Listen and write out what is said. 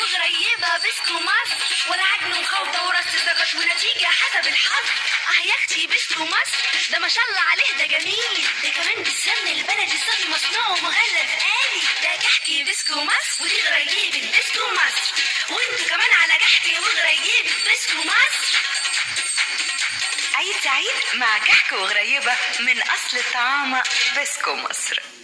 وغريبة بسكو مصر ولا عجن وخوطة ورص سكت ونتيجة حسب الحظ اه يا اختي بسكو مصر ده ما شاء الله عليه ده جميل ده كمان بالسمن البلدي الصافي مصنوع ومغلف آلي ده كحكي بسكو مصر ودي غريبة بسكو مصر وانتوا كمان على كحكي وغريبة بسكو مصر عيد سعيد مع كحك وغريبة من أصل الطعام بسكو مصر